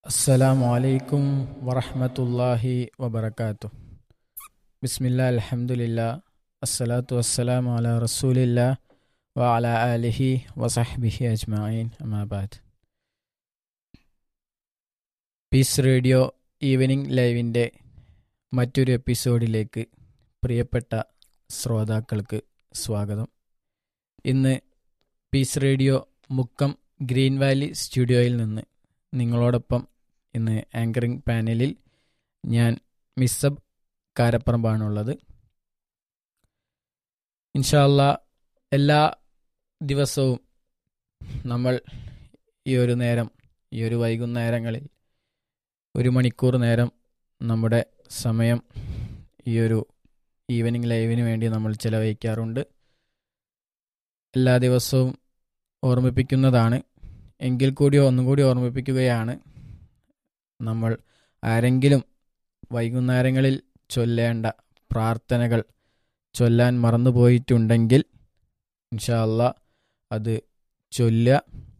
السلام عليكم ورحمة الله وبركاته بسم الله الحمد لله الصلاة والسلام على رسول الله وعلى آله وصحبه أجمعين أما بعد piece radio evening ലൈവിൻ്റെ മറ്റൊരു എപ്പിസോഡിലേക്ക് പ്രിയപ്പെട്ട ശ്രോതാക്കൾക്ക് സ്വാഗതം ഇന്ന് peace radio Mukkam green valley സ്റ്റുഡിയോയിൽ നിന്ന് നിങ്ങളോടൊപ്പം ഇന്ന് ആങ്കറിംഗ് പാനലിൽ ഞാൻ മിസ്സബ് കാരപ്പറമ്പാണുള്ളത് ഇൻഷാല്ല എല്ലാ ദിവസവും നമ്മൾ ഈ ഒരു നേരം ഈ ഒരു വൈകുന്നേരങ്ങളിൽ ഒരു മണിക്കൂർ നേരം നമ്മുടെ സമയം ഈ ഒരു ഈവനിങ് ലൈവിന് വേണ്ടി നമ്മൾ ചിലവഴിക്കാറുണ്ട് എല്ലാ ദിവസവും ഓർമ്മിപ്പിക്കുന്നതാണ് എങ്കിൽ കൂടി ഒന്നുകൂടി ഓർമ്മിപ്പിക്കുകയാണ് നമ്മൾ ആരെങ്കിലും വൈകുന്നേരങ്ങളിൽ ചൊല്ലേണ്ട പ്രാർത്ഥനകൾ ചൊല്ലാൻ മറന്നുപോയിട്ടുണ്ടെങ്കിൽ ഇൻഷാല്ല അത് ചൊല്ലുക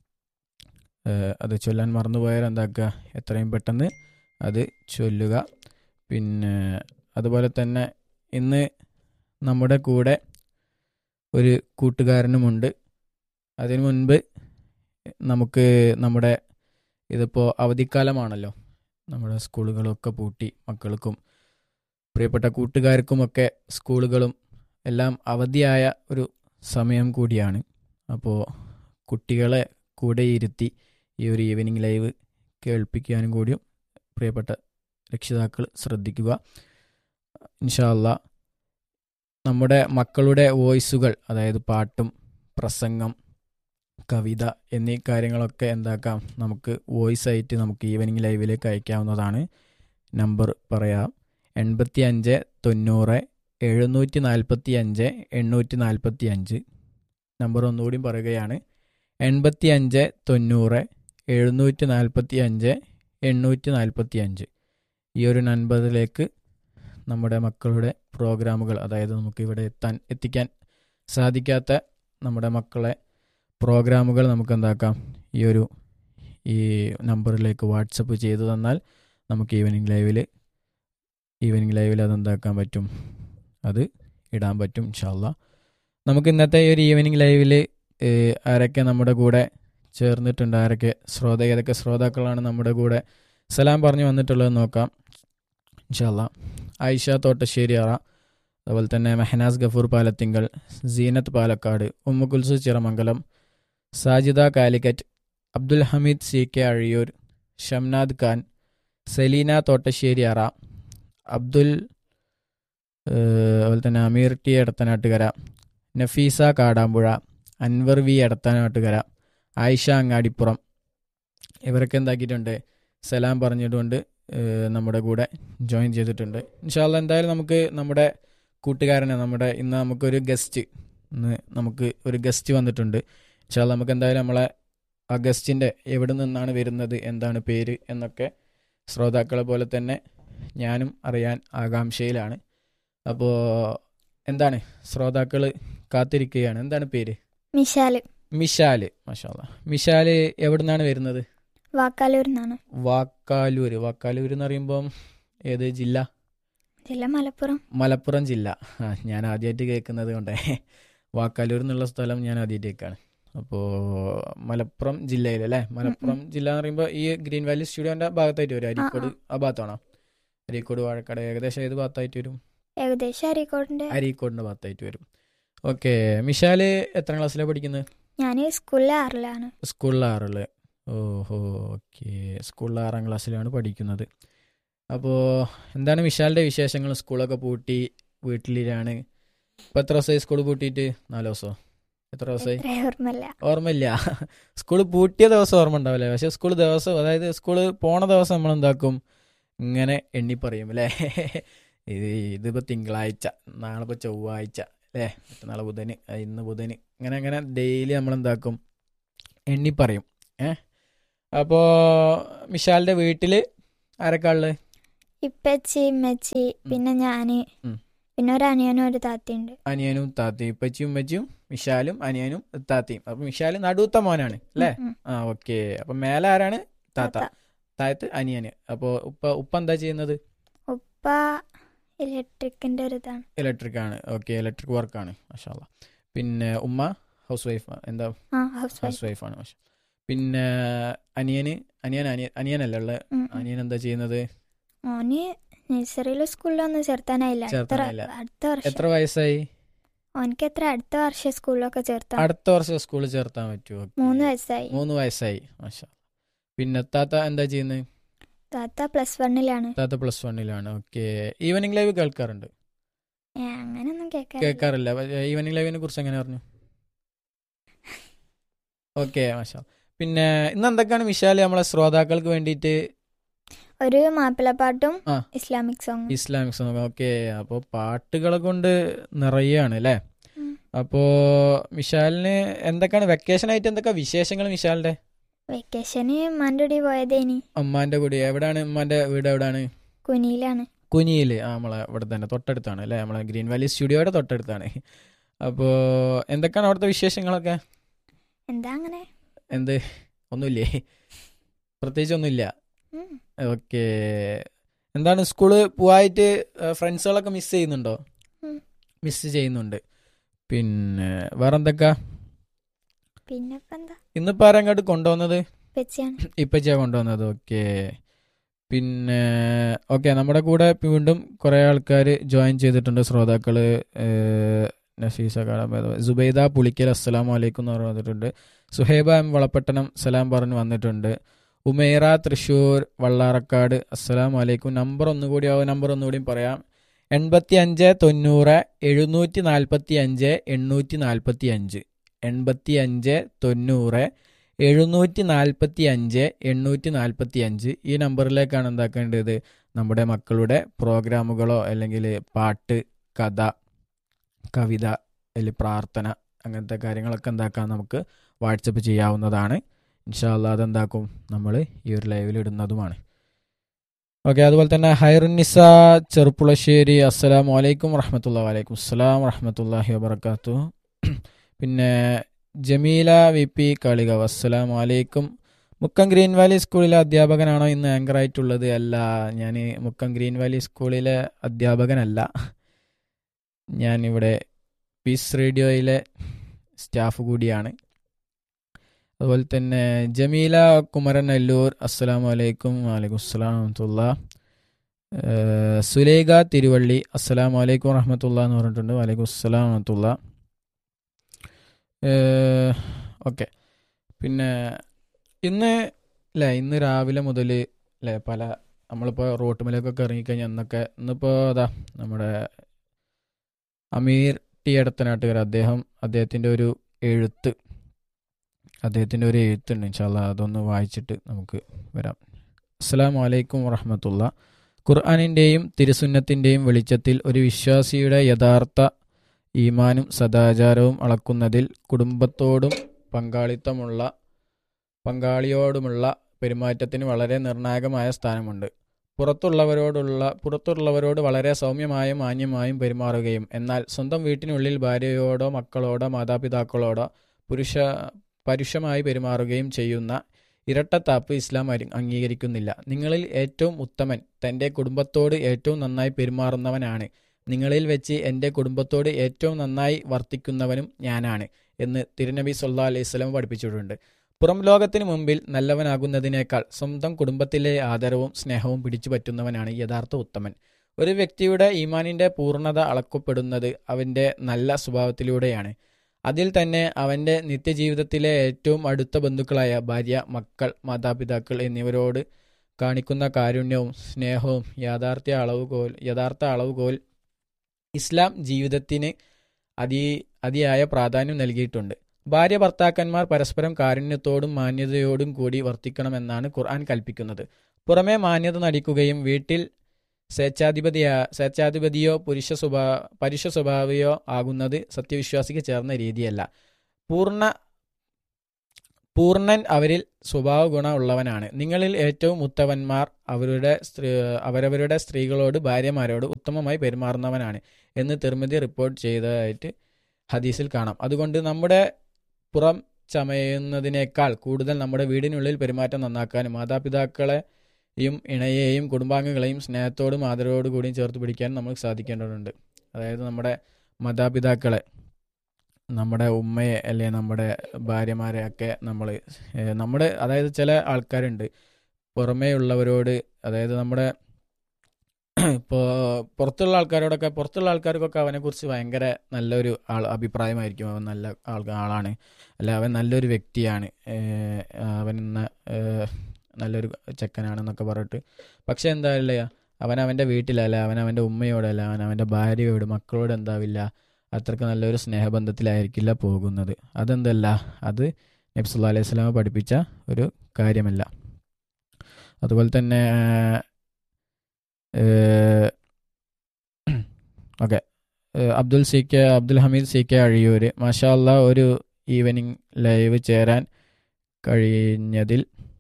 ഏഹ് അത് ചൊല്ലാൻ മറന്നുപോയാൽ എന്താക്കുക എത്രയും പെട്ടെന്ന് അത് ചൊല്ലുക പിന്നെ അതുപോലെ തന്നെ ഇന്ന് നമ്മുടെ കൂടെ ഒരു കൂട്ടുകാരനുമുണ്ട് അതിനു മുൻപ് നമുക്ക് നമ്മുടെ ഇതിപ്പോൾ അവധിക്കാലമാണല്ലോ നമ്മുടെ സ്കൂളുകളൊക്കെ പൂട്ടി മക്കൾക്കും പ്രിയപ്പെട്ട കൂട്ടുകാർക്കുമൊക്കെ സ്കൂളുകളും എല്ലാം അവധിയായ ഒരു സമയം കൂടിയാണ് അപ്പോൾ കുട്ടികളെ കൂടെ ഇരുത്തി ഈ ഒരു ഈവനിങ് ലൈവ് കേൾപ്പിക്കാനും കൂടിയും പ്രിയപ്പെട്ട രക്ഷിതാക്കൾ ശ്രദ്ധിക്കുക ഇൻഷാല്ല നമ്മുടെ മക്കളുടെ വോയിസുകൾ അതായത് പാട്ടും പ്രസംഗം കവിത എന്നീ കാര്യങ്ങളൊക്കെ എന്താക്കാം നമുക്ക് വോയിസ് ആയിട്ട് നമുക്ക് ഈവനിങ് ലൈവിലേക്ക് അയക്കാവുന്നതാണ് നമ്പർ പറയാം എൺപത്തി അഞ്ച് തൊണ്ണൂറ് എഴുന്നൂറ്റി നാൽപ്പത്തി അഞ്ച് എണ്ണൂറ്റി നാൽപ്പത്തി അഞ്ച് നമ്പർ ഒന്നുകൂടി പറയുകയാണ് എൺപത്തി അഞ്ച് തൊണ്ണൂറ് എഴുന്നൂറ്റി നാൽപ്പത്തി അഞ്ച് എണ്ണൂറ്റി നാൽപ്പത്തി അഞ്ച് ഈ ഒരു നമ്പറിലേക്ക് നമ്മുടെ മക്കളുടെ പ്രോഗ്രാമുകൾ അതായത് നമുക്ക് ഇവിടെ എത്താൻ എത്തിക്കാൻ സാധിക്കാത്ത നമ്മുടെ മക്കളെ പ്രോഗ്രാമുകൾ നമുക്ക് എന്താക്കാം ഈ ഒരു ഈ നമ്പറിലേക്ക് വാട്സപ്പ് ചെയ്തു തന്നാൽ നമുക്ക് ഈവനിങ് ലൈവിൽ ഈവനിങ് ലൈവിൽ അത് എന്താക്കാൻ പറ്റും അത് ഇടാൻ പറ്റും ഇൻഷാല്ല നമുക്ക് ഇന്നത്തെ ഈ ഒരു ഈവനിങ് ലൈവിൽ ആരൊക്കെ നമ്മുടെ കൂടെ ചേർന്നിട്ടുണ്ട് ആരൊക്കെ ശ്രോത ഏതൊക്കെ ശ്രോതാക്കളാണ് നമ്മുടെ കൂടെ സലാം പറഞ്ഞു വന്നിട്ടുള്ളത് നോക്കാം ഇൻഷാല്ല ആയിഷ തോട്ടശ്ശേരി അറ അതുപോലെ തന്നെ മെഹനാസ് ഗഫൂർ പാലത്തിങ്കൽ സീനത്ത് പാലക്കാട് ഉമ്മുകുൽസു ചിറമംഗലം സാജിദ കാലിക്കറ്റ് അബ്ദുൽ ഹമീദ് സി കെ അഴിയൂർ ഷംനാദ് ഖാൻ സലീന തോട്ടശ്ശേരി അറ അബ്ദുൽ ഏഹ്, അതുപോലെ തന്നെ അമീർ ടി എടത്തനാട്ടുകര നഫീസ കാടാമ്പുഴ അൻവർ വി എടത്തനാട്ടുകര ആയിഷ അങ്ങാടിപ്പുറം ഇവരൊക്കെ എന്താക്കിയിട്ടുണ്ട് സലാം പറഞ്ഞിട്ടുണ്ട് ഏഹ്, നമ്മുടെ കൂടെ ജോയിൻ ചെയ്തിട്ടുണ്ട് ഇൻഷാല്ല എന്തായാലും നമുക്ക് നമ്മുടെ കൂട്ടുകാരനെ നമ്മുടെ ഇന്ന് നമുക്കൊരു ഗസ്റ്റ് ഇന്ന് നമുക്ക് ഒരു ഗസ്റ്റ് വന്നിട്ടുണ്ട് ഇൻഷാല്ല നമുക്ക് എന്തായാലും നമ്മളെ ആ ഗസ്റ്റിൻ്റെ എവിടെ നിന്നാണ് വരുന്നത് എന്താണ് പേര് എന്നൊക്കെ ശ്രോതാക്കളെ പോലെ തന്നെ ഞാനും അറിയാൻ ആകാംക്ഷയിലാണ് അപ്പോൾ എന്താണ് ശ്രോതാക്കൾ കാത്തിരിക്കുകയാണ് എന്താണ് പേര് മിശാല് മിഷാല് മഷാല മിഷാല് എവിടെ നിന്നാണ് വരുന്നത് വാക്കാലൂരിൽ നിന്നാണ് വാക്കാലൂര് വാക്കാലൂര് എന്ന് പറയുമ്പം ഏത് ജില്ല ജില്ല മലപ്പുറം മലപ്പുറം ജില്ല ആ ഞാൻ ആദ്യമായിട്ട് കേൾക്കുന്നത് കൊണ്ടേ വാക്കാലൂർ എന്നുള്ള സ്ഥലം ഞാൻ ആദ്യമായിട്ട് കേൾക്കാണ് അപ്പോൾ മലപ്പുറം ജില്ലയിൽ അല്ലേ മലപ്പുറം ജില്ല എന്ന് പറയുമ്പോൾ ഈ ഗ്രീൻ വാലി സ്റ്റുഡിയോന്റെ ഭാഗത്തായിട്ട് വരും അരീക്കോട് ആ ഭാഗത്താണോ അരീക്കോട് വാഴക്കാട് ഏകദേശം ഏത് ഭാഗത്തായിട്ട് വരും ഏകദേശം അരീക്കോടിന്റെ അരീക്കോടിന്റെ ഭാഗത്തായിട്ട് വരും ഓക്കെ മിഷാല് എത്ര ക്ലാസ്സിലാണ് പഠിക്കുന്നത് ഞാൻ സ്കൂളിൽ ആറിലാണ് സ്കൂളിൽ ആറില് ഓഹോ ഓക്കെ സ്കൂളിൽ ആറാം ക്ലാസ്സിലാണ് പഠിക്കുന്നത് അപ്പോൾ എന്താണ് വിശാലിൻ്റെ വിശേഷങ്ങൾ സ്കൂളൊക്കെ പൂട്ടി വീട്ടിലാണ് ഇപ്പം എത്ര ദിവസമായി സ്കൂൾ പൂട്ടിയിട്ട് നാല് ദിവസമോ എത്ര ദിവസമായി എത്ര ഓർമ്മല്ല ഓർമ്മയില്ല സ്കൂൾ പൂട്ടിയ ദിവസം ഓർമ്മ ഉണ്ടാവില്ലേ പക്ഷെ സ്കൂൾ ദിവസം അതായത് സ്കൂൾ പോണ ദിവസം നമ്മൾ എന്താക്കും ഇങ്ങനെ എണ്ണി പറയും അല്ലേ ഇത് ഇതിപ്പോൾ തിങ്കളാഴ്ച നാളെ ഇപ്പോൾ ചൊവ്വാഴ്ച അല്ലേ നാളെ ബുധന് ആ, ഇന്ന് ബുധന് ഇങ്ങനെ അങ്ങനെ ഡെയിലി നമ്മൾ എന്താക്കും എണ്ണി പറയും ഏ അപ്പോൾ മിഷാലിൻ്റെ വീട്ടിൽ ആരൊക്കെ ഉള്ളത് ഇപ്പച്ചി ഇമ്മച്ചി പിന്നെ ഞാന് ഉം. പിന്നെ ഒരു അനിയനും ഒരു താത്തയുണ്ട് അനിയനും താത്തയും ഇപ്പച്ചിയും ഉമ്മച്ചിയും മിഷാലും അനിയനും താത്തയും അപ്പൊ മിഷാല് നടുത്ത മോനാണ് അല്ലേ ഉം, ഉം. ആ ഓക്കെ അപ്പൊ മേലെ ആരാണ് താത്ത താത്ത. താഴത്ത് അനിയന് അപ്പോൾ ഉപ്പ ഉപ്പ എന്താ ചെയ്യുന്നത് ഉപ്പ ഇലക്ട്രിക്കിന്റെ ഒരു ഇതാണ് ഇലക്ട്രിക് ആണ് ഓക്കെ ഇലക്ട്രിക് വർക്കാണ് മാഷാല്ല പിന്നെ ഉമ്മ ഹൗസ് വൈഫ് എന്താ ആ ഹൗസ് ഹൗസ് വൈഫ് വൈഫാണ് മാഷ പിന്നെ അനിയന് അനിയൻ അനിയൻ അനിയനല്ല ഉള്ളത് അനിയൻ എന്താ ചെയ്യുന്നത് ഓന് നഴ്സറിയിലും സ്കൂളിലൊന്നും ചേർത്താനായില്ല അടുത്ത ചേർത്താനായില്ല. അടുത്ത വർഷം എത്ര വയസ്സായി ഓനക്ക് എത്ര അടുത്ത വർഷം സ്കൂളിലൊക്കെ ചേർത്താം അടുത്ത വർഷം സ്കൂളിൽ ചേർത്താൻ പറ്റുമോ Okay. മൂന്ന് വയസ്സായി മൂന്ന് വയസ്സായി മാഷാ പിന്നെ താത്ത എന്താ ചെയ്യുന്നത് താത്ത പ്ലസ് വണ്ണിലാണ് താത്ത പ്ലസ് വണ്ണിലാണ് ഓക്കെ ഈവനിങ് ലൈവ് കേൾക്കാറുണ്ട് ഏ, അങ്ങനൊന്നും കേൾക്കാൻ കേൾക്കാറില്ല ഈവനിങ് ലൈവിനെ കുറിച്ച് എങ്ങനെ പറഞ്ഞു ഓക്കെ മാഷാ പിന്നെ ഇന്ന് എന്തൊക്കെയാണ് വിശാല് നമ്മളെ ശ്രോതാക്കൾക്ക് വേണ്ടിയിട്ട് ഒരു മാപ്പിളപ്പാട്ടും ആ. Islamic song Islamic song okay അപ്പോൾ പാട്ടുകളെ കൊണ്ട് നിറയാണ് അല്ലേ ഉം. അപ്പോൾ വിശാലിന് എന്തൊക്കെയാണ് വെക്കേഷൻ ആയിട്ട് എന്തൊക്കെ വിശേഷങ്ങൾ വിശാലിന്റെ വെക്കേഷന് ഉമ്മാൻ്റെ കൂടി പോയതേനി അമ്മാന്റെ കൂടി എവിടെയാണ് ഉമ്മാന്റെ വീട് എവിടെയാണ് കുനിയിലാണ് കുനിയില് ആ നമ്മളെ ഇവിടെ തന്നെ തൊട്ടടുത്താണ് അല്ലേ നമ്മളെ ഗ്രീൻ വാലി സ്റ്റുഡിയോയുടെ തൊട്ടടുത്താണ് അപ്പോൾ എന്തൊക്കെയാണ് അവിടുത്തെ വിശേഷങ്ങളൊക്കെ എന്താ അങ്ങനെ എന്ത് ഒന്നുമില്ലേ പ്രത്യേകിച്ച് ഒന്നുമില്ല ഉം. ഓക്കെ എന്താണ് സ്കൂള് പോവായിട്ട് ഫ്രണ്ട്സുകളൊക്കെ മിസ് ചെയ്യുന്നുണ്ടോ ഉം. മിസ് ചെയ്യുന്നുണ്ട് പിന്നെ വേറെന്തൊക്കെ പിന്നെ ഇപ്പൊ എന്താ ഇന്നിപ്പോ ആരാ അങ്ങോട്ട് കൊണ്ടുവന്നത് പെച്ചിയാണ് ഇപ്പച്ചാ കൊണ്ടുവന്നത് ഓക്കെ പിന്നെ ഓക്കെ നമ്മുടെ കൂടെ വീണ്ടും കുറേ ആൾക്കാർ ജോയിൻ ചെയ്തിട്ടുണ്ട് ശ്രോതാക്കള് ഏഹ്, നഫീസ കാടം സുബൈദ പുളിക്കൽ അസ്സലാം വലൈക്കും എന്ന് പറഞ്ഞു വന്നിട്ടുണ്ട് സുഹൈബ എം വളപ്പട്ടണം സലാം പറഞ്ഞു വന്നിട്ടുണ്ട് ഉമേറ തൃശ്ശൂർ വള്ളാറക്കാട് അസ്സലാം വലൈക്കും നമ്പർ ഒന്നുകൂടി ആവും നമ്പർ ഒന്നുകൂടിയും പറയാം എൺപത്തി അഞ്ച് തൊണ്ണൂറ് എഴുന്നൂറ്റി നാൽപ്പത്തി അഞ്ച് എണ്ണൂറ്റി നാൽപ്പത്തി അഞ്ച് എൺപത്തി അഞ്ച് തൊണ്ണൂറ് എഴുന്നൂറ്റി നാൽപ്പത്തി അഞ്ച് എണ്ണൂറ്റി നാൽപ്പത്തി അഞ്ച് ഈ നമ്പറിലേക്കാണ് എന്താക്കേണ്ടത് നമ്മുടെ മക്കളുടെ പ്രോഗ്രാമുകളോ അല്ലെങ്കിൽ പാട്ട് കഥ കവിത അല്ലെങ്കിൽ പ്രാർത്ഥന അങ്ങനത്തെ കാര്യങ്ങളൊക്കെ എന്താക്കാം നമുക്ക് വാട്സപ്പ് ചെയ്യാവുന്നതാണ് ഇൻഷാല്ല അതെന്താക്കും നമ്മൾ ഈ ഒരു ലൈവിൽ ഇടുന്നതുമാണ് ഓക്കെ അതുപോലെ തന്നെ ഹൈറുന്നിസ ചെറുപ്പുളശ്ശേരി അസ്സലാം വലൈക്കും വറഹമത്തുള്ള വലൈക്കും അസ്സലാം വറഹമത്തല്ലാഹി വബർക്കാത്തു പിന്നെ ജമീല വി പി കാളികാവ് അസ്സലാം വലൈക്കും മുക്കം ഗ്രീൻ വാലി സ്കൂളിലെ അധ്യാപകനാണോ ഇന്ന് ആങ്കർ ആയിട്ടുള്ളത് അല്ല ഞാൻ മുക്കം ഗ്രീൻ വാലി സ്കൂളിലെ അധ്യാപകനല്ല ഞാൻ ഇവിടെ പീസ് റേഡിയോയിലെ സ്റ്റാഫ് കൂടിയാണ് അതുപോലെ തന്നെ ജമീല കുമരൻ അല്ലൂർ അസ്സലാം വലൈക്കും വലൈക്കും അസ്സലാം വറഹമത്തുള്ള സുലേഖ തിരുവള്ളി അസ്സലാം വലൈക്കും വറഹമത്തുള്ള എന്ന് പറഞ്ഞിട്ടുണ്ട് വലൈക്കും അസ്സലാം വറഹമത്തുള്ള ഓക്കെ പിന്നെ ഇന്ന് അല്ലേ ഇന്ന് രാവിലെ മുതൽ അല്ലേ പല നമ്മളിപ്പോൾ റോട്ടുമലേക്കൊക്കെ ഇറങ്ങിക്കഴിഞ്ഞാൽ എന്നൊക്കെ ഇന്നിപ്പോൾ അതാ നമ്മുടെ അമീർ ടി എടത്തനാട്ടുകാർ അദ്ദേഹം അദ്ദേഹത്തിൻ്റെ ഒരു എഴുത്ത് അദ്ദേഹത്തിൻ്റെ ഒരു എഴുത്തുണ്ട് ഇൻഷാല്ല അതൊന്ന് വായിച്ചിട്ട് നമുക്ക് വരാം അസ്സാം വലൈക്കും വറഹമത്തുള്ള ഖുർആാനിൻ്റെയും തിരുസുന്നത്തിൻ്റെയും വെളിച്ചത്തിൽ ഒരു വിശ്വാസിയുടെ യഥാർത്ഥ ഈമാനും സദാചാരവും അളക്കുന്നതിൽ കുടുംബത്തോടും പങ്കാളിത്തമുള്ള പങ്കാളിയോടുമുള്ള പെരുമാറ്റത്തിന് വളരെ നിർണായകമായ സ്ഥാനമുണ്ട് പുറത്തുള്ളവരോടുള്ള പുറത്തുള്ളവരോട് വളരെ സൗമ്യമായും മാന്യമായും പെരുമാറുകയും എന്നാൽ സ്വന്തം വീട്ടിനുള്ളിൽ ഭാര്യയോടോ മക്കളോടോ മാതാപിതാക്കളോടോ പുരുഷ പരുഷമായി പെരുമാറുകയും ചെയ്യുന്ന ഇരട്ടത്താപ്പ് ഇസ്ലാം അരി- അംഗീകരിക്കുന്നില്ല നിങ്ങളിൽ ഏറ്റവും ഉത്തമൻ തൻ്റെ കുടുംബത്തോട് ഏറ്റവും നന്നായി പെരുമാറുന്നവനാണ് നിങ്ങളിൽ വെച്ച് എൻ്റെ കുടുംബത്തോട് ഏറ്റവും നന്നായി വർത്തിക്കുന്നവനും ഞാനാണ് എന്ന് തിരുനബി സല്ലാ അലൈഹി സ്വലം പഠിപ്പിച്ചിട്ടുണ്ട് പുറം ലോകത്തിന് മുമ്പിൽ നല്ലവനാകുന്നതിനേക്കാൾ സ്വന്തം കുടുംബത്തിലെ ആദരവും സ്നേഹവും പിടിച്ചു പറ്റുന്നവനാണ് യഥാർത്ഥ ഉത്തമൻ ഒരു വ്യക്തിയുടെ ഈമാനിൻ്റെ പൂർണ്ണത അളക്കപ്പെടുന്നത് അവൻ്റെ നല്ല സ്വഭാവത്തിലൂടെയാണ് അതിൽ തന്നെ അവൻ്റെ നിത്യജീവിതത്തിലെ ഏറ്റവും അടുത്ത ബന്ധുക്കളായ ഭാര്യ മക്കൾ മാതാപിതാക്കൾ എന്നിവരോട് കാണിക്കുന്ന കാരുണ്യവും സ്നേഹവും യാഥാർത്ഥ്യ അളവുകോൽ യഥാർത്ഥ അളവുകോൽ ഇസ്ലാം ജീവിതത്തിന് അതി അതിയായ പ്രാധാന്യം നൽകിയിട്ടുണ്ട് ഭാര്യ ഭർത്താക്കന്മാർ പരസ്പരം കാരുണ്യത്തോടും മാന്യതയോടും കൂടി വർത്തിക്കണമെന്നാണ് ഖുർആൻ കൽപ്പിക്കുന്നത് പുറമേ മാന്യത നടിക്കുകയും വീട്ടിൽ സ്വേച്ഛാധിപതിയ സ്വേച്ഛാധിപതിയോ പുരുഷ സ്വഭാ പരുഷ സ്വഭാവിയോ ആകുന്നത് സത്യവിശ്വാസിക്ക് ചേർന്ന രീതിയല്ല പൂർണ്ണ പൂർണ്ണൻ അവരിൽ സ്വഭാവ ഗുണമുള്ളവനാണ് നിങ്ങളിൽ ഏറ്റവും ഉത്തമന്മാർ അവരുടെ സ്ത്രീ അവരവരുടെ സ്ത്രീകളോട് ഭാര്യമാരോട് ഉത്തമമായി പെരുമാറുന്നവനാണ് എന്ന് തിരുമതി റിപ്പോർട്ട് ചെയ്തതായിട്ട് ഹദീസിൽ കാണാം അതുകൊണ്ട് നമ്മുടെ പുറം ചമയുന്നതിനേക്കാൾ കൂടുതൽ നമ്മുടെ വീടിനുള്ളിൽ പെരുമാറ്റം നന്നാക്കാനും മാതാപിതാക്കളെ യും ഇണയെയും കുടുംബാംഗങ്ങളെയും സ്നേഹത്തോടും ആദരവോടും കൂടിയും ചേർത്ത് പിടിക്കാൻ നമുക്ക് സാധിക്കേണ്ടതുണ്ട് അതായത് നമ്മുടെ മാതാപിതാക്കളെ നമ്മുടെ ഉമ്മയെ അല്ലെ നമ്മുടെ ഭാര്യമാരെ ഒക്കെ നമ്മൾ നമ്മുടെ അതായത് ചില ആൾക്കാരുണ്ട് പുറമേ ഉള്ളവരോട് അതായത് നമ്മുടെ ഇപ്പോൾ പുറത്തുള്ള ആൾക്കാരോടൊക്കെ പുറത്തുള്ള ആൾക്കാർക്കൊക്കെ അവനെക്കുറിച്ച് ഭയങ്കര നല്ലൊരു ആൾ അഭിപ്രായമായിരിക്കും അവൻ നല്ല ആൾ ആളാണ് അല്ല അവൻ നല്ലൊരു വ്യക്തിയാണ് ഏഹ് അവൻ ഇന്ന ഏഹ് നല്ലൊരു ചെക്കനാണെന്നൊക്കെ പറഞ്ഞിട്ട് പക്ഷെ എന്താവില്ല അവൻ അവൻ്റെ വീട്ടിലല്ല അവൻ അവൻ്റെ ഉമ്മയോടല്ല അവൻ അവൻ്റെ ഭാര്യയോട് മക്കളോട് എന്താവില്ല അത്രക്ക് നല്ലൊരു സ്നേഹബന്ധത്തിലായിരിക്കില്ല പോകുന്നത് അതെന്തല്ല അത് നബ്സുല്ലാ അലൈഹി സ്വലാമ പഠിപ്പിച്ച ഒരു കാര്യമല്ല അതുപോലെ തന്നെ okay Abdul C K Abdul Hameed C K Azhiyur മാഷാ അല്ലാ ഒരു ഈവനിങ് ലൈവ് ചേരാൻ കഴിഞ്ഞതിൽ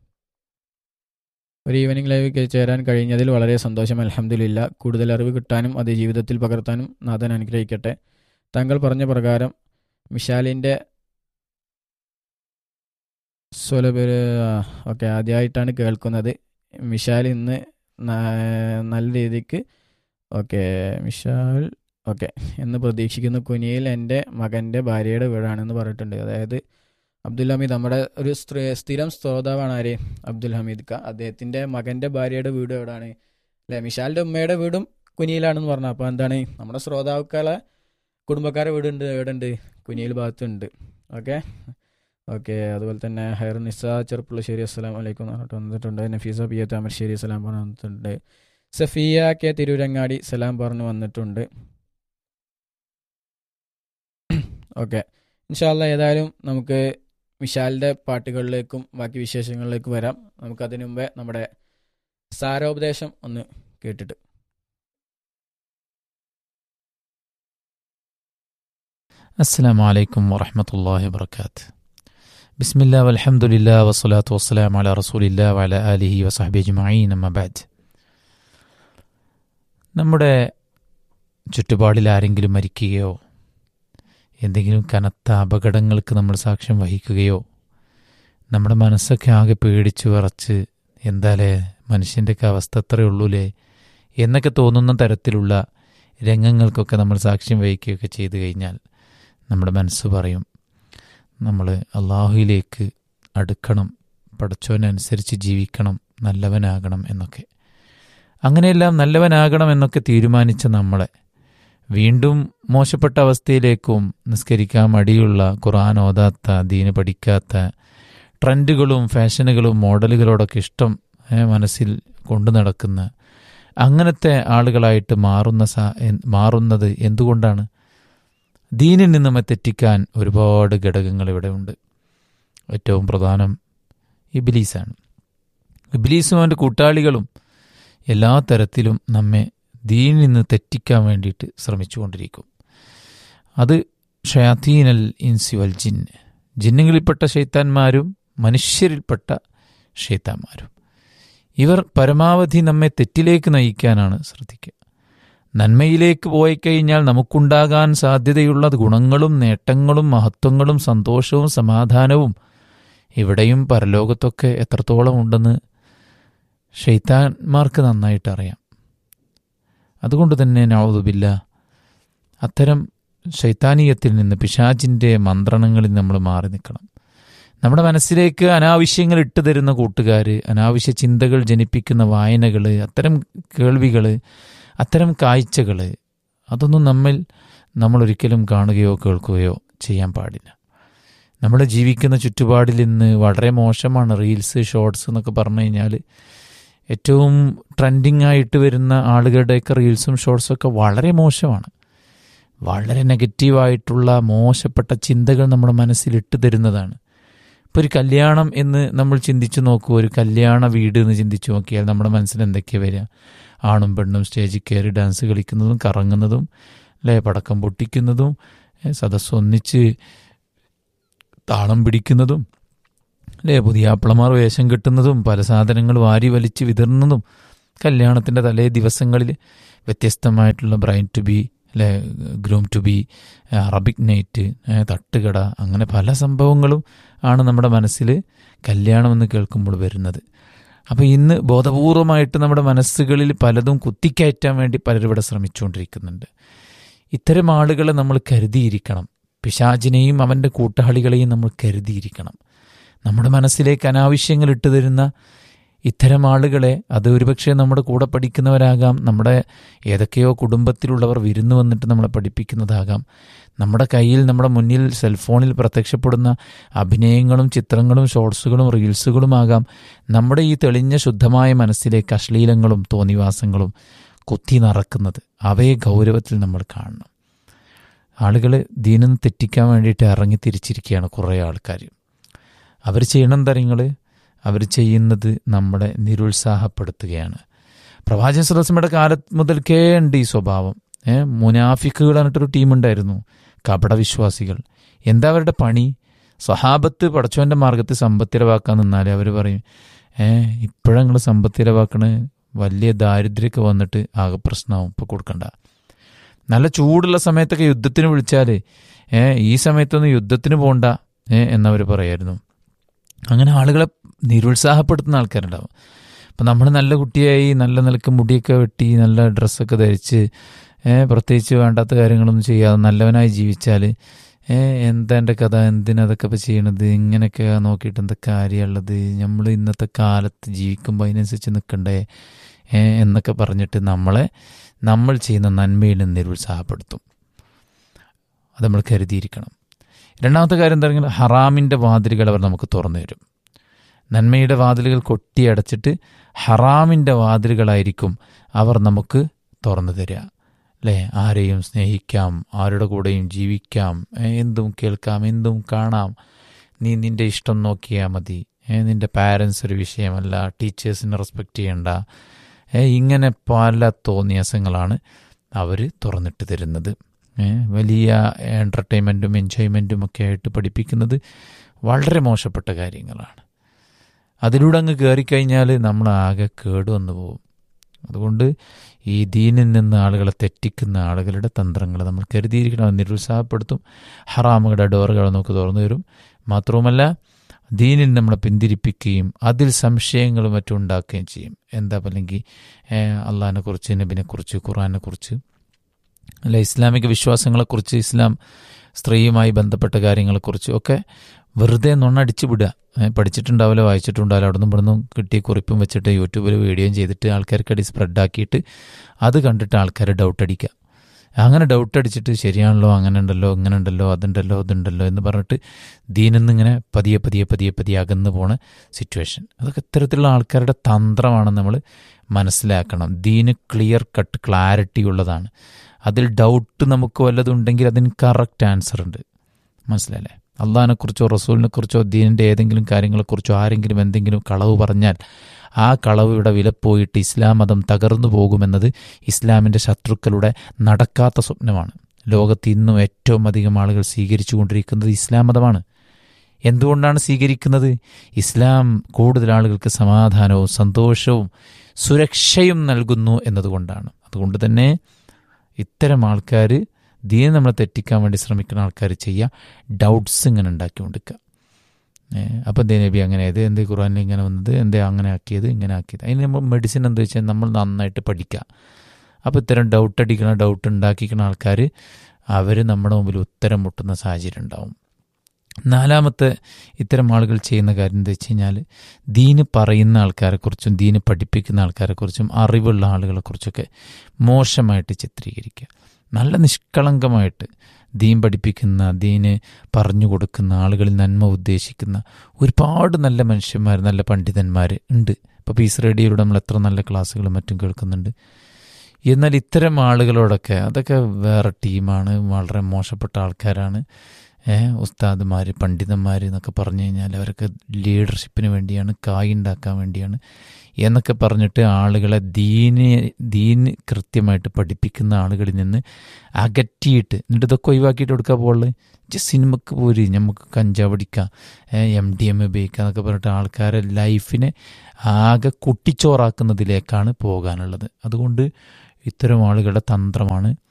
ഒരു ഈവനിങ് ലൈവ് ചേരാൻ കഴിഞ്ഞതിൽ വളരെ സന്തോഷം അലഹമില്ല കൂടുതൽ അറിവ് കിട്ടാനും അത് ജീവിതത്തിൽ പകർത്താനും നാഥൻ അനുഗ്രഹിക്കട്ടെ താങ്കൾ പറഞ്ഞ പ്രകാരം മിഷാലിൻ്റെ സ്വലപേര് ഓക്കെ ആദ്യമായിട്ടാണ് കേൾക്കുന്നത് മിഷാൽ ഇന്ന് ന- നല്ല രീതിക്ക് ഓക്കെ മിഷാൽ ഓക്കെ എന്ന് പ്രതീക്ഷിക്കുന്നു കുനിയിൽ എൻ്റെ മകൻ്റെ ഭാര്യയുടെ വീടാണെന്ന് പറഞ്ഞിട്ടുണ്ട് അതായത് അബ്ദുൽ ഹമീദ് നമ്മുടെ ഒരു സ്ത്രീ സ്ഥിരം ശ്രോതാവാണ് ആര് അബ്ദുൽ ഹമീദ് ക അദ്ദേഹത്തിൻ്റെ മകൻ്റെ ഭാര്യയുടെ വീട് എവിടെയാണ് അല്ലേ മിഷാലിൻ്റെ ഉമ്മയുടെ വീടും കുനിയിലാണെന്ന് പറഞ്ഞു അപ്പോൾ എന്താണ് നമ്മുടെ ശ്രോതാക്കളെ കുടുംബക്കാരെ വീടുണ്ട് എവിടെ ഉണ്ട് കുനിയിൽ ഭാഗത്തുണ്ട് ഓക്കെ ഓക്കെ അതുപോലെ തന്നെ ഹൈർ നിസ ചെറുപ്പുള്ളശ്ശേരി അസ്സലാം വലൈക്കും എന്ന് പറഞ്ഞിട്ട് വന്നിട്ടുണ്ട് നഫീസ പി എ താമരശ്ശേരി സലാം പറഞ്ഞു വന്നിട്ടുണ്ട് സഫിയ കെ തിരൂരങ്ങാടി സലാം പറഞ്ഞു വന്നിട്ടുണ്ട് ഓക്കെ ഇൻഷാല്ല ഏതായാലും നമുക്ക് വിശാലിൻ്റെ പാട്ടുകളിലേക്കും ബാക്കി വിശേഷങ്ങളിലേക്കും വരാം നമുക്കതിനു മുമ്പേ നമ്മുടെ സാരോപദേശം ഒന്ന് കേട്ടിട്ട് السلام عليكم ورحمة الله وبركاته بسم الله والحمد لله والصلاة والسلام على رسول الله وعلى آله وصحبه أجمعين أما بعد നമ്മുടെ ചുറ്റുപാടിൽ ആരെങ്കിലും മരിക്കുകയോ എന്തെങ്കിലും കനത്ത അപകടങ്ങൾക്ക് നമ്മൾ സാക്ഷ്യം വഹിക്കുകയോ നമ്മുടെ മനസ്സൊക്കെ ആകെ പേടിച്ചു വിറച്ച് എന്താലേ മനുഷ്യൻ്റെയൊക്കെ അവസ്ഥ അത്രയേ ഉള്ളൂലേ എന്നൊക്കെ തോന്നുന്ന തരത്തിലുള്ള രംഗങ്ങൾക്കൊക്കെ നമ്മൾ സാക്ഷ്യം വഹിക്കുകയൊക്കെ ചെയ്തു കഴിഞ്ഞാൽ നമ്മുടെ മനസ്സ് പറയും നമ്മൾ അള്ളാഹുയിലേക്ക് അടുക്കണം പടച്ചോനനുസരിച്ച് ജീവിക്കണം നല്ലവനാകണം എന്നൊക്കെ അങ്ങനെയെല്ലാം നല്ലവനാകണം എന്നൊക്കെ തീരുമാനിച്ച നമ്മളെ വീണ്ടും മോശപ്പെട്ട അവസ്ഥയിലേക്കും നിസ്കരിക്കാൻ മടിയുള്ള ഖുർആൻ ഓതാത്ത ദീന് പഠിക്കാത്ത ട്രെൻഡുകളും ഫാഷനുകളും മോഡലുകളോടൊക്കെ ഇഷ്ടം ഏ, മനസ്സിൽ കൊണ്ടു നടക്കുന്ന അങ്ങനത്തെ ആളുകളായിട്ട് മാറുന്ന സാ എൻ- മാറുന്നത് എന്തുകൊണ്ടാണ് ദീനിൽ നിന്ന് നമ്മെ തെറ്റിക്കാൻ ഒരുപാട് ഘടകങ്ങൾ ഇവിടെ ഉണ്ട് ഏറ്റവും പ്രധാനം ഇബിലീസാണ് ഇബിലീസും അവൻ്റെ കൂട്ടാളികളും എല്ലാ തരത്തിലും നമ്മെ ദീനിൽ നിന്ന് തെറ്റിക്കാൻ വേണ്ടിയിട്ട് ശ്രമിച്ചുകൊണ്ടിരിക്കും അത് ഷയാത്തീനൽ ഇൻസി വൽ ജിന്ന് ജിന്നുകളിൽപ്പെട്ട ഷെയ്ത്താന്മാരും മനുഷ്യരിൽപ്പെട്ട ഷെയ്ത്താന്മാരും ഇവർ പരമാവധി നമ്മെ തെറ്റിലേക്ക് നയിക്കാനാണ് ശ്രദ്ധിക്കുക നന്മയിലേക്ക് പോയി കഴിഞ്ഞാൽ നമുക്കുണ്ടാകാൻ സാധ്യതയുള്ള ഗുണങ്ങളും നേട്ടങ്ങളും മഹത്വങ്ങളും സന്തോഷവും സമാധാനവും ഇവിടെയും പരലോകത്തൊക്കെ എത്രത്തോളം ഉണ്ടെന്ന് ഷെയ്ത്താന്മാർക്ക് നന്നായിട്ട് അറിയാം അതുകൊണ്ട് തന്നെ നവതുബില്ല അത്തരം ശൈത്താനീയത്തിൽ നിന്ന് പിശാചിൻ്റെ മന്ത്രണങ്ങളിൽ നമ്മൾ മാറി നിൽക്കണം നമ്മുടെ മനസ്സിലേക്ക് അനാവശ്യങ്ങൾ ഇട്ട് തരുന്ന കൂട്ടുകാർ അനാവശ്യ ചിന്തകൾ ജനിപ്പിക്കുന്ന വായനകൾ അത്തരം കേൾവികൾ അത്തരം കാഴ്ചകൾ അതൊന്നും നമ്മിൽ നമ്മൾ ഒരിക്കലും കാണുകയോ കേൾക്കുകയോ ചെയ്യാൻ പാടില്ല നമ്മൾ ജീവിക്കുന്ന ചുറ്റുപാടിൽ ഇന്ന് വളരെ മോശമാണ് റീൽസ് ഷോർട്സ് എന്നൊക്കെ പറഞ്ഞു കഴിഞ്ഞാൽ ഏറ്റവും ട്രെൻഡിങ് ആയിട്ട് വരുന്ന ആളുകളുടെയൊക്കെ റീൽസും ഷോർട്സും ഒക്കെ വളരെ മോശമാണ് വളരെ നെഗറ്റീവായിട്ടുള്ള മോശപ്പെട്ട ചിന്തകൾ നമ്മുടെ മനസ്സിൽ ഇട്ട് തരുന്നതാണ് ഇപ്പോൾ ഒരു കല്യാണം എന്ന് നമ്മൾ ചിന്തിച്ചു നോക്കൂ ഒരു കല്യാണ വീട് എന്ന് ചിന്തിച്ചു നോക്കിയാൽ നമ്മുടെ മനസ്സിൽ എന്തൊക്കെയാണ് വരിക ആണും പെണ്ണും സ്റ്റേജിൽ കയറി ഡാൻസ് കളിക്കുന്നതും കറങ്ങുന്നതും അല്ലേ പടക്കം പൊട്ടിക്കുന്നതും ഏ, സദസ്സ് ഒന്നിച്ച് താളം പിടിക്കുന്നതും അല്ലേ പുതിയ ആപ്പിളമാർ വേഷം കെട്ടുന്നതും പല സാധനങ്ങൾ വാരി വലിച്ച് വിതറുന്നതും കല്യാണത്തിൻ്റെ തലേ ദിവസങ്ങളിൽ വ്യത്യസ്തമായിട്ടുള്ള ബ്രൈൻ ടു ബി അല്ലെ groom to be Arabic night ഏ, തട്ടുകട അങ്ങനെ പല സംഭവങ്ങളും ആണ് നമ്മുടെ മനസ്സിൽ കല്യാണം എന്ന് കേൾക്കുമ്പോൾ വരുന്നത് അപ്പോൾ ഇന്ന് ബോധപൂർവമായിട്ട് നമ്മുടെ മനസ്സുകളിൽ പലതും കുത്തിക്കയറ്റാൻ വേണ്ടി പലരും ഇവിടെ ശ്രമിച്ചുകൊണ്ടിരിക്കുന്നുണ്ട് ഇത്തരം ആളുകളെ നമ്മൾ കരുതിയിരിക്കണം പിശാചിനെയും അവൻ്റെ കൂട്ടാളികളെയും നമ്മൾ കരുതിയിരിക്കണം നമ്മുടെ മനസ്സിലേക്ക് അനാവശ്യങ്ങൾ ഇട്ടു തരുന്ന ഇത്തരം ആളുകളെ അത് ഒരുപക്ഷെ നമ്മുടെ കൂടെ പഠിക്കുന്നവരാകാം നമ്മുടെ ഏതൊക്കെയോ കുടുംബത്തിലുള്ളവർ വിരുന്നു വന്നിട്ട് നമ്മളെ പഠിപ്പിക്കുന്നതാകാം നമ്മുടെ കയ്യിൽ നമ്മുടെ മുന്നിൽ സെൽഫോണിൽ പ്രത്യക്ഷപ്പെടുന്ന അഭിനയങ്ങളും ചിത്രങ്ങളും ഷോർട്സുകളും റീൽസുകളുമാകാം നമ്മുടെ ഈ തെളിഞ്ഞ ശുദ്ധമായ മനസ്സിലേക്ക് അശ്ലീലങ്ങളും തോന്നിവാസങ്ങളും കുത്തി നിറക്കുന്നത് അവയെ ഗൗരവത്തിൽ നമ്മൾ കാണണം ആളുകൾ ദീനിന്ന് തെറ്റിക്കാൻ വേണ്ടിയിട്ട് ഇറങ്ങി തിരിച്ചിരിക്കുകയാണ് കുറേ ആൾക്കാർ അവർ ചെയ്യണം തരങ്ങൾ അവർ ചെയ്യുന്നത് നമ്മളെ നിരുത്സാഹപ്പെടുത്തുകയാണ് പ്രവാചക സദസ്സമ്മയുടെ കാലത്ത് മുതൽക്കേ ഉണ്ട് ഈ സ്വഭാവം ഏഹ് മുനാഫിക്കുകൾ പറഞ്ഞിട്ടൊരു ടീമുണ്ടായിരുന്നു കപടവിശ്വാസികൾ എന്താ അവരുടെ പണി സ്വഹാബത്ത് പടച്ചവൻ്റെ മാർഗത്തിൽ സമ്പത്തിരവാക്കാൻ നിന്നാൽ അവർ പറയും ഏഹ് ഇപ്പോഴാണ് നിങ്ങൾ സമ്പത്തിരവാക്കണ് വലിയ ദാരിദ്ര്യമൊക്കെ വന്നിട്ട് ആകെ പ്രശ്നമാവും ഇപ്പോൾ കൊടുക്കണ്ട നല്ല ചൂടുള്ള സമയത്തൊക്കെ യുദ്ധത്തിന് വിളിച്ചാൽ ഏഹ് ഈ സമയത്തൊന്നും യുദ്ധത്തിന് പോകണ്ട ഏഹ് എന്നവർ പറയായിരുന്നു അങ്ങനെ ആളുകളെ നിരുത്സാഹപ്പെടുത്തുന്ന ആൾക്കാരുണ്ടാവും അപ്പം നമ്മൾ നല്ല കുട്ടിയായി നല്ല നിലക്ക് മുടിയൊക്കെ വെട്ടി നല്ല ഡ്രസ്സൊക്കെ ധരിച്ച് പ്രത്യേകിച്ച് വേണ്ടാത്ത കാര്യങ്ങളൊന്നും ചെയ്യാതെ നല്ലവനായി ജീവിച്ചാൽ എന്താ എൻ്റെ കഥ എന്തിനതൊക്കെ ഇപ്പോൾ ചെയ്യണത് ഇങ്ങനെയൊക്കെ നോക്കിയിട്ട് എന്താ കാര്യമുള്ളത് നമ്മൾ ഇന്നത്തെ കാലത്ത് ജീവിക്കുമ്പോൾ അതിനനുസരിച്ച് നിൽക്കണ്ടേ എന്നൊക്കെ പറഞ്ഞിട്ട് നമ്മളെ നമ്മൾ ചെയ്യുന്ന നന്മയിൽ നിന്ന് നിരുത്സാഹപ്പെടുത്തും അത് നമ്മൾ കരുതിയിരിക്കണം രണ്ടാമത്തെ കാര്യം എന്താ പറയുക ഹറാമിൻ്റെ വാതിലുകൾ അവർ നമുക്ക് തുറന്നു തരും നന്മയുടെ വാതിലുകൾ കൊട്ടിയടച്ചിട്ട് ഹറാമിൻ്റെ വാതിലുകളായിരിക്കും അവർ നമുക്ക് തുറന്നു തരിക അല്ലേ ആരെയും സ്നേഹിക്കാം ആരുടെ കൂടെയും ജീവിക്കാം എന്തും കേൾക്കാം എന്തും കാണാം നീ നിൻ്റെ ഇഷ്ടം നോക്കിയാൽ മതി നിൻ്റെ പാരൻസ് ഒരു വിഷയമല്ല ടീച്ചേഴ്സിനെ റെസ്പെക്റ്റ് ചെയ്യണ്ട ഇങ്ങനെ പല തോന്നിയാസങ്ങളാണ് അവർ തുറന്നിട്ട് തരുന്നത് വലിയ എൻ്റർടൈൻമെൻറ്റും എൻജോയ്മെൻറ്റും ഒക്കെ ആയിട്ട് പഠിപ്പിക്കുന്നത് വളരെ മോശപ്പെട്ട കാര്യങ്ങളാണ് അതിലൂടെ അങ്ങ് കയറിക്കഴിഞ്ഞാൽ നമ്മൾ ആകെ കേടുവന്നു പോകും അതുകൊണ്ട് ഈ ദീനിൽ നിന്ന് ആളുകളെ തെറ്റിക്കുന്ന ആളുകളുടെ തന്ത്രങ്ങൾ നമ്മൾ കരുതിയിരിക്കണം നിരുത്സാഹപ്പെടുത്തും ഹറാമുകളുടെ ഡോറുകൾ നമുക്ക് തുറന്നു തരും മാത്രവുമല്ല ദീനിൽ നമ്മളെ പിന്തിരിപ്പിക്കുകയും അതിൽ സംശയങ്ങളും മറ്റും ഉണ്ടാക്കുകയും ചെയ്യും എന്താ അല്ലെങ്കിൽ അള്ളാഹിനെ കുറിച്ച് നബിനെക്കുറിച്ച് ഖുറാനെ കുറിച്ച് അല്ല ഇസ്ലാമിക വിശ്വാസങ്ങളെക്കുറിച്ച് ഇസ്ലാം സ്ത്രീയുമായി ബന്ധപ്പെട്ട കാര്യങ്ങളെക്കുറിച്ച് ഒക്കെ വെറുതെ നുണ്ണടിച്ചു വിടുക പഠിച്ചിട്ടുണ്ടാവില്ല വായിച്ചിട്ടുണ്ടാവില്ല അവിടെ നിന്ന് ഇവിടെ നിന്നും കിട്ടിയ കുറിപ്പും വെച്ചിട്ട് യൂട്യൂബിൽ വീഡിയോയും ചെയ്തിട്ട് ആൾക്കാർക്കടി സ്പ്രെഡാക്കിയിട്ട് അത് കണ്ടിട്ട് ആൾക്കാരെ ഡൗട്ട് അടിക്കുക അങ്ങനെ ഡൗട്ട് അടിച്ചിട്ട് ശരിയാണല്ലോ അങ്ങനെ ഉണ്ടല്ലോ ഇങ്ങനെ ഉണ്ടല്ലോ അതുണ്ടല്ലോ ഇതുണ്ടല്ലോ എന്ന് പറഞ്ഞിട്ട് ദീനിന്ന് ഇങ്ങനെ പതിയെ പതിയെ പതിയെ പതിയെ അകന്നു പോണ സിറ്റുവേഷൻ അതൊക്കെ ഇത്തരത്തിലുള്ള ആൾക്കാരുടെ തന്ത്രമാണ് നമ്മൾ മനസ്സിലാക്കണം ദീന് ക്ലിയർ കട്ട് ക്ലാരിറ്റി ഉള്ളതാണ് അതിൽ ഡൗട്ട് നമുക്ക് വല്ലതുണ്ടെങ്കിൽ അതിന് കറക്റ്റ് ആൻസർ ഉണ്ട് മനസ്സിലല്ലേ അള്ളഹാനെക്കുറിച്ചോ റസൂലിനെക്കുറിച്ചോ ദീനിൻ്റെ ഏതെങ്കിലും കാര്യങ്ങളെക്കുറിച്ചോ ആരെങ്കിലും എന്തെങ്കിലും കളവ് പറഞ്ഞാൽ ആ കളവ് ഇവിടെ വിലപ്പോയിട്ട് ഇസ്ലാം മതം തകർന്നു പോകുമെന്നത് ഇസ്ലാമിൻ്റെ ശത്രുക്കളുടെ നടക്കാത്ത സ്വപ്നമാണ് ലോകത്ത് ഇന്നും ഏറ്റവും അധികം ആളുകൾ സ്വീകരിച്ചു കൊണ്ടിരിക്കുന്നത് ഇസ്ലാം മതമാണ് എന്തുകൊണ്ടാണ് സ്വീകരിക്കുന്നത് ഇസ്ലാം കൂടുതൽ ആളുകൾക്ക് സമാധാനവും സന്തോഷവും സുരക്ഷയും നൽകുന്നു എന്നതുകൊണ്ടാണ് അതുകൊണ്ട് തന്നെ ഇത്തരം ആൾക്കാർ ദീനെ നമ്മളെ തെറ്റിക്കാൻ വേണ്ടി ശ്രമിക്കുന്ന ആൾക്കാർ ചെയ്യുക ഡൗട്ട്സ് ഇങ്ങനെ ഉണ്ടാക്കി കൊടുക്കുക അപ്പം എന്തേ നബി അങ്ങനെ ആയത് എന്തേ ഖുറാനിൽ ഇങ്ങനെ വന്നത് എന്തേ അങ്ങനെ ആക്കിയത് ഇങ്ങനെ ആക്കിയത് അതിന് നമ്മൾ മെഡിസിൻ എന്താ വെച്ചാൽ നമ്മൾ നന്നായിട്ട് പഠിക്കുക അപ്പോൾ ഇത്തരം ഡൗട്ട് അടിക്കുന്ന ഡൗട്ട് ഉണ്ടാക്കിക്കുന്ന ആൾക്കാർ അവർ നമ്മുടെ മുമ്പിൽ ഉത്തരം മുട്ടുന്ന സാഹചര്യം ഉണ്ടാവും നാലാമത്തെ ഇത്തരം ആളുകൾ ചെയ്യുന്ന കാര്യം എന്താ വെച്ച് കഴിഞ്ഞാൽ ദീന് പറയുന്ന ആൾക്കാരെക്കുറിച്ചും ദീന് പഠിപ്പിക്കുന്ന ആൾക്കാരെക്കുറിച്ചും അറിവുള്ള ആളുകളെക്കുറിച്ചൊക്കെ മോശമായിട്ട് ചിത്രീകരിക്കുക നല്ല നിഷ്കളങ്കമായിട്ട് ദീൻ പഠിപ്പിക്കുന്ന ദീന് പറഞ്ഞു കൊടുക്കുന്ന ആളുകളിൽ നന്മ ഉദ്ദേശിക്കുന്ന ഒരുപാട് നല്ല മനുഷ്യന്മാർ നല്ല പണ്ഡിതന്മാർ ഉണ്ട് ഇപ്പോൾ പീസ് റേഡിയോയിലൂടെ നമ്മൾ എത്ര നല്ല ക്ലാസ്സുകളും മറ്റും കേൾക്കുന്നുണ്ട് എന്നാൽ ഇത്തരം ആളുകളോടൊക്കെ അതൊക്കെ വേറെ ടീമാണ് വളരെ മോശപ്പെട്ട ആൾക്കാരാണ് ഉസ്താദുമാർ പണ്ഡിതന്മാർ എന്നൊക്കെ പറഞ്ഞു കഴിഞ്ഞാൽ അവരൊക്കെ ലീഡർഷിപ്പിന് വേണ്ടിയാണ് കായ് ഉണ്ടാക്കാൻ വേണ്ടിയാണ് എന്നൊക്കെ പറഞ്ഞിട്ട് ആളുകളെ ദീന് ദീന് കൃത്യമായിട്ട് പഠിപ്പിക്കുന്ന ആളുകളിൽ നിന്ന് അകറ്റിയിട്ട് എന്നിട്ട് ഇതൊക്കെ ഒഴിവാക്കിയിട്ട് കൊടുക്കാൻ പോകുള്ളത് ജസ്റ്റ് സിനിമക്ക് പോരി നമുക്ക് കഞ്ചാവടിക്കാം എം ഡി എം ഉപയോഗിക്കുക എന്നൊക്കെ പറഞ്ഞിട്ട് ആൾക്കാരെ ലൈഫിനെ ആകെ കുട്ടിച്ചോറാക്കുന്നതിലേക്കാണ് പോകാനുള്ളത് അതുകൊണ്ട് ഇത്തരം ആളുകളുടെ തന്ത്രമാണ്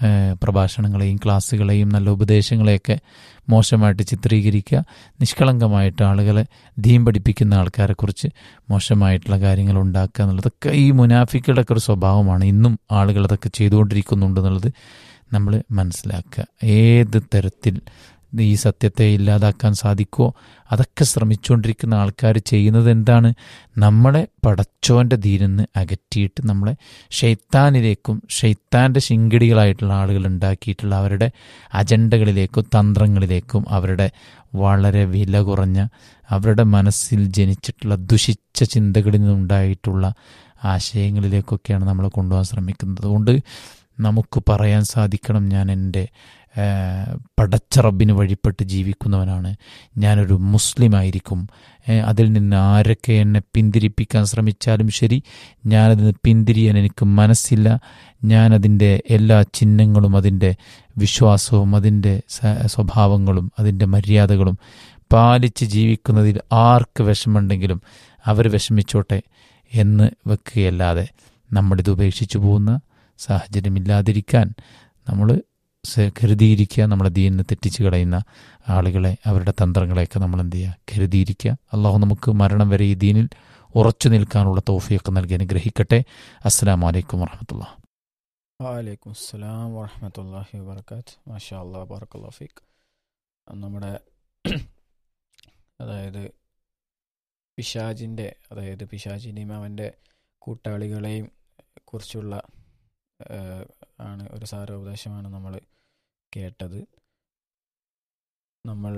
ഏഹ്, പ്രഭാഷണങ്ങളെയും ക്ലാസ്സുകളെയും നല്ല ഉപദേശങ്ങളെയൊക്കെ മോശമായിട്ട് ചിത്രീകരിക്കുക നിഷ്കളങ്കമായിട്ട് ആളുകളെ ദീൻ പഠിപ്പിക്കുന്ന ആൾക്കാരെക്കുറിച്ച് മോശമായിട്ടുള്ള കാര്യങ്ങൾ ഉണ്ടാക്കുക എന്നുള്ളതൊക്കെ ഈ മുനാഫിക്കുകളുടെ ഒക്കെ ഒരു സ്വഭാവമാണ് ഇന്നും ആളുകൾ അതൊക്കെ ചെയ്തുകൊണ്ടിരിക്കുന്നുണ്ട് എന്നുള്ളത് നമ്മൾ മനസ്സിലാക്കുക ഏത് തരത്തിൽ ഈ സത്യത്തെ ഇല്ലാതാക്കാൻ സാധിക്കുമോ അതൊക്കെ ശ്രമിച്ചുകൊണ്ടിരിക്കുന്ന ആൾക്കാർ ചെയ്യുന്നത് എന്താണ് നമ്മളെ പടച്ചോൻ്റെ ധീരെന്ന് അകറ്റിയിട്ട് നമ്മളെ ഷെയ്ത്താനിലേക്കും ഷെയ്ത്താൻ്റെ ശിങ്കിടികളായിട്ടുള്ള ആളുകൾ ഉണ്ടാക്കിയിട്ടുള്ള അവരുടെ അജണ്ടകളിലേക്കും തന്ത്രങ്ങളിലേക്കും അവരുടെ വളരെ വില കുറഞ്ഞ അവരുടെ മനസ്സിൽ ജനിച്ചിട്ടുള്ള ദുഷിച്ച ചിന്തകളിൽ നിന്നുണ്ടായിട്ടുള്ള ആശയങ്ങളിലേക്കൊക്കെയാണ് നമ്മളെ കൊണ്ടുപോകാൻ ശ്രമിക്കുന്നത് അതുകൊണ്ട് നമുക്ക് പറയാൻ സാധിക്കണം ഞാൻ എൻ്റെ ഏഹ്, പടച്ച റബ്ബിന് വഴിപ്പെട്ട് ജീവിക്കുന്നവനാണ് ഞാനൊരു മുസ്ലിം ആയിരിക്കും ഏഹ്, അതിൽ നിന്ന് ആരൊക്കെ എന്നെ പിന്തിരിപ്പിക്കാൻ ശ്രമിച്ചാലും ശരി ഞാനതിൽ നിന്ന് പിന്തിരിയാൻ എനിക്ക് മനസ്സില്ല ഞാനതിൻ്റെ എല്ലാ ചിഹ്നങ്ങളും അതിൻ്റെ വിശ്വാസവും അതിൻ്റെ സ- സ്വഭാവങ്ങളും അതിൻ്റെ മര്യാദകളും പാലിച്ച് ജീവിക്കുന്നതിൽ ആർക്ക് വിഷമുണ്ടെങ്കിലും അവർ വിഷമിച്ചോട്ടെ എന്ന് വെക്കുകയല്ലാതെ നമ്മളിത് ഉപേക്ഷിച്ചു പോകുന്ന സാഹചര്യമില്ലാതിരിക്കാൻ നമ്മൾ കരുതിയിരിക്കുക നമ്മളെ ദീനിനെ തെറ്റിച്ച് കളയുന്ന ആളുകളെ അവരുടെ തന്ത്രങ്ങളെയൊക്കെ നമ്മൾ എന്ത് ചെയ്യുക കരുതിയിരിക്കുക അള്ളാഹു നമുക്ക് മരണം വരെ ഈ ദീനിൽ ഉറച്ചു നിൽക്കാനുള്ള തോഫിയൊക്കെ നൽകി അനുഗ്രഹിക്കട്ടെ അസ്സാം വലൈക്കും വർഹമത്തുള്ള വാലൈക്കും അസ്സലാം വറഹമത്തല്ലാഹി വബർക്കാത്ത് മാഷാ അല്ലാ ബാറക്കല്ലാ ഫീക്ക് നമ്മുടെ അതായത് പിശാജിൻ്റെ അതായത് പിശാജിനെയും അവൻ്റെ കൂട്ടാളികളെയും കുറിച്ചുള്ള ഏഹ്, ആണ് ഒരു സാരോപദേശമാണ് നമ്മൾ കേട്ടത് നമ്മൾ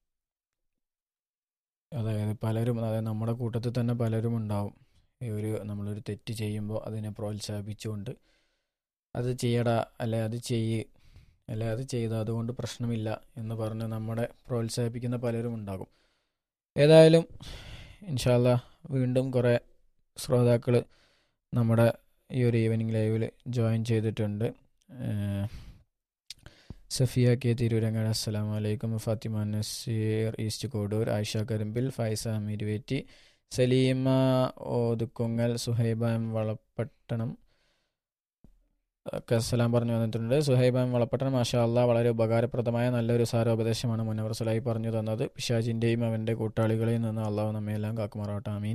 അതായത് പലരും അതായത് നമ്മുടെ കൂട്ടത്തിൽ തന്നെ പലരും ഉണ്ടാവും ഈ ഒരു നമ്മളൊരു തെറ്റ് ചെയ്യുമ്പോൾ അതിനെ പ്രോത്സാഹിപ്പിച്ചുകൊണ്ട് അത് ചെയ്യടാ അല്ലെ അത് ചെയ്യ് അല്ലെ അത് ചെയ്ത അതുകൊണ്ട് പ്രശ്നമില്ല എന്ന് പറഞ്ഞ് നമ്മളെ പ്രോത്സാഹിപ്പിക്കുന്ന പലരും ഉണ്ടാകും ഏതായാലും ഇൻഷാല്ല വീണ്ടും കുറേ ശ്രോതാക്കൾ നമ്മുടെ ഈ ഒരു ഈവനിങ് ലൈവിൽ ജോയിൻ ചെയ്തിട്ടുണ്ട് ഏഹ് സഫിയ കെ തിരൂരങ്ങാട് അസ്സലാം വലൈക്കും ഫാത്തിമ നസീർ ഈസ്റ്റ് കോഡൂർ ആയിഷ കരിമ്പിൽ ഫൈസ മിരുവേറ്റി സലീമ ഓതുക്കുങ്ങൽ സുഹൈബ എം വളപ്പട്ടണം ഒക്കെ സലാം പറഞ്ഞു വന്നിട്ടുണ്ട് സുഹൈബ എം വളപ്പട്ടണം മാഷാ അള്ളാഹ് വളരെ ഉപകാരപ്രദമായ നല്ലൊരു സാരോപദേശമാണ് മുനവർ സലായി പറഞ്ഞു തന്നത് പിശാജിൻ്റെയും അവൻ്റെ കൂട്ടാളികളിൽ നിന്ന് അള്ളാഹു നമ്മയെല്ലാം കാക്കുമാറാവട്ടെ ആമീൻ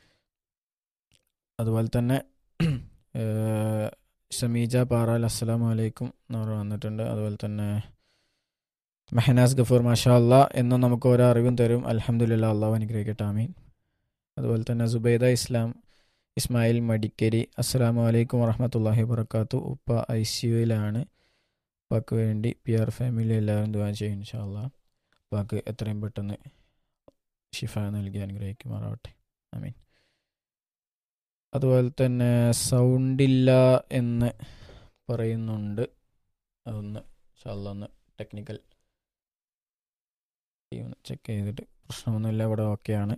അതുപോലെ തന്നെ ഏഹ്, ഷമീജ പാറാൽ അസ്സലാമു അലൈക്കും എന്ന് വന്നിട്ടുണ്ട് അതുപോലെ തന്നെ മെഹനാസ് ഗഫൂർ മാഷാ അള്ളാ എന്നും നമുക്ക് ഓരോ അറിവും തരും അലഹമുല്ല അള്ളാഹു അനുഗ്രഹിക്കട്ടെ ആമീൻ അതുപോലെ തന്നെ സുബൈദ ഇസ്ലാം ഇസ്മായിൽ മടിക്കരി അസ്സലാമു അലൈക്കും വറഹമത്തല്ലാഹി വബർക്കാത്തു ഉപ്പ ഐ സി യുയിലാണ് ഉപ്പാക്ക് വേണ്ടി പി ആർ ഫാമിലി എല്ലാവരും ദുവാ ചെയ്യും ഇൻഷാ അള്ളാ ഉപ്പാക്ക് എത്രയും പെട്ടെന്ന് ഷിഫ നൽകി അനുഗ്രഹിക്കുമാറാവട്ടെ ആമീൻ അതുപോലെ തന്നെ സൗണ്ടില്ല എന്ന് പറയുന്നുണ്ട് അതൊന്ന് ഇൻഷാ അള്ളാ ഒന്ന് ടെക്നിക്കൽ ചെക്ക് ചെയ്തിട്ട് പ്രശ്നമൊന്നുമില്ല ഇവിടെ ഓക്കെയാണ്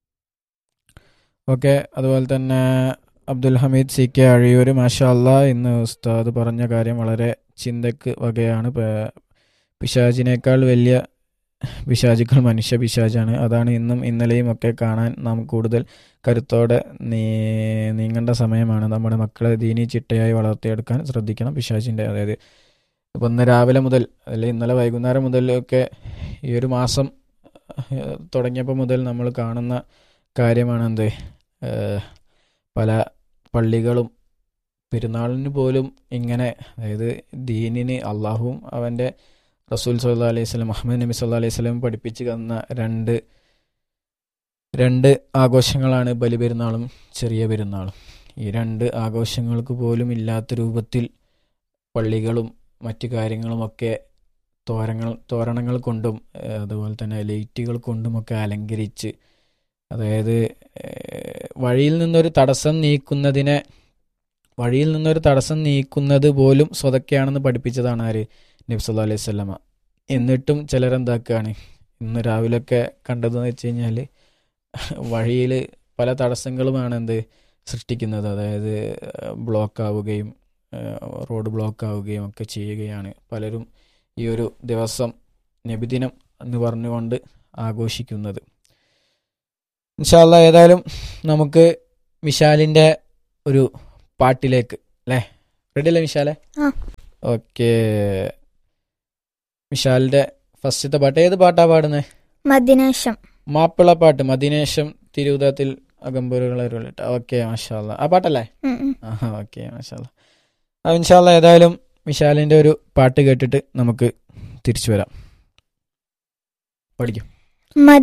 ഓക്കെ അതുപോലെ തന്നെ അബ്ദുൽ ഹമീദ് സി കെ അഴിയൂർ മാഷാ അല്ലാ ഇന്ന് ഉസ്താദ് പറഞ്ഞ കാര്യം വളരെ ചിന്തക്ക് വകയാണ് പ- പിശാചിനേക്കാൾ വലിയ പിശാചുക്കൾ മനുഷ്യ പിശാചാണ് അതാണ് ഇന്നും ഇന്നലെയും ഒക്കെ കാണാൻ നാം കൂടുതൽ കരുത്തോടെ നീ നീങ്ങേണ്ട സമയമാണ് നമ്മുടെ മക്കളെ ദീനി ചിട്ടയായി വളർത്തിയെടുക്കാൻ ശ്രദ്ധിക്കണം പിശാചിൻ്റെ അതായത് ഇപ്പം ഇന്ന് രാവിലെ മുതൽ അല്ലെങ്കിൽ ഇന്നലെ വൈകുന്നേരം മുതലൊക്കെ ഈ ഒരു മാസം ഏഹ്, തുടങ്ങിയപ്പോൾ മുതൽ നമ്മൾ കാണുന്ന കാര്യമാണ് എന്ത് ഏഹ്, പല പള്ളികളും പെരുന്നാളിന് പോലും ഇങ്ങനെ അതായത് ദീനിന് അള്ളാഹുവും അവൻ്റെ റസൂൽ സല്ലാ അലൈഹി സ്വലം മുഹമ്മദ് നബി സല്ലാ അലൈഹി സ്വലം പഠിപ്പിച്ച് തന്ന രണ്ട് രണ്ട് ആഘോഷങ്ങളാണ് ബലിപെരുന്നാളും ചെറിയ പെരുന്നാളും ഈ രണ്ട് ആഘോഷങ്ങൾക്ക് പോലും ഇല്ലാത്ത രൂപത്തിൽ പള്ളികളും മറ്റു കാര്യങ്ങളുമൊക്കെ തോരങ്ങൾ തോരണങ്ങൾ കൊണ്ടും ഏഹ്, അതുപോലെ തന്നെ ലൈറ്റുകൾ കൊണ്ടുമൊക്കെ അലങ്കരിച്ച് അതായത് ഏഹ്, വഴിയിൽ നിന്നൊരു തടസ്സം നീക്കുന്നതിനെ വഴിയിൽ നിന്നൊരു തടസ്സം നീക്കുന്നത് പോലും സ്വതക്കെയാണെന്ന് പഠിപ്പിച്ചതാണ് ആര് നബി സല്ലല്ലാഹു അലൈഹി സ്വലമ എന്നിട്ടും ചിലരെന്താക്കുകയാണ് ഇന്ന് രാവിലെയൊക്കെ കണ്ടതെന്ന് വെച്ച് കഴിഞ്ഞാൽ വഴിയിൽ പല തടസ്സങ്ങളുമാണ് എന്ത് സൃഷ്ടിക്കുന്നത് അതായത് ബ്ലോക്ക് ആവുകയും ഏഹ്, റോഡ് ബ്ലോക്ക് ആവുകയും ഒക്കെ ചെയ്യുകയാണ് പലരും ഈ ഒരു ദിവസം നബിദിനം എന്ന് പറഞ്ഞുകൊണ്ട് ആഘോഷിക്കുന്നത് ഇൻഷാല്ല ഏതായാലും നമുക്ക് വിശാലിൻ്റെ ഒരു പാട്ടിലേക്ക് അല്ലേ റെഡി അല്ലേ വിശാലെ ആ. ഓക്കെ വിശാലിന്റെ ഫസ്റ്റത്തെ പാട്ട് ഏത് പാട്ടാ പാടുന്നത് മദിനാശം മാപ്പിള പാട്ട് മദിനേശം തിരുവുതത്തിൽ അകമ്പൂരുകളെ ഓക്കെ മാഷാല്ല ആ പാട്ടല്ലേ ഉം, ഉം. ആഹാ ഓക്കെ മാഷാല്ല ആ ഇൻഷാല്ല ഏതായാലും വിശാലിന്റെ ഒരു പാട്ട് കേട്ടിട്ട് നമുക്ക് തിരിച്ചു വരാം പഠിക്കും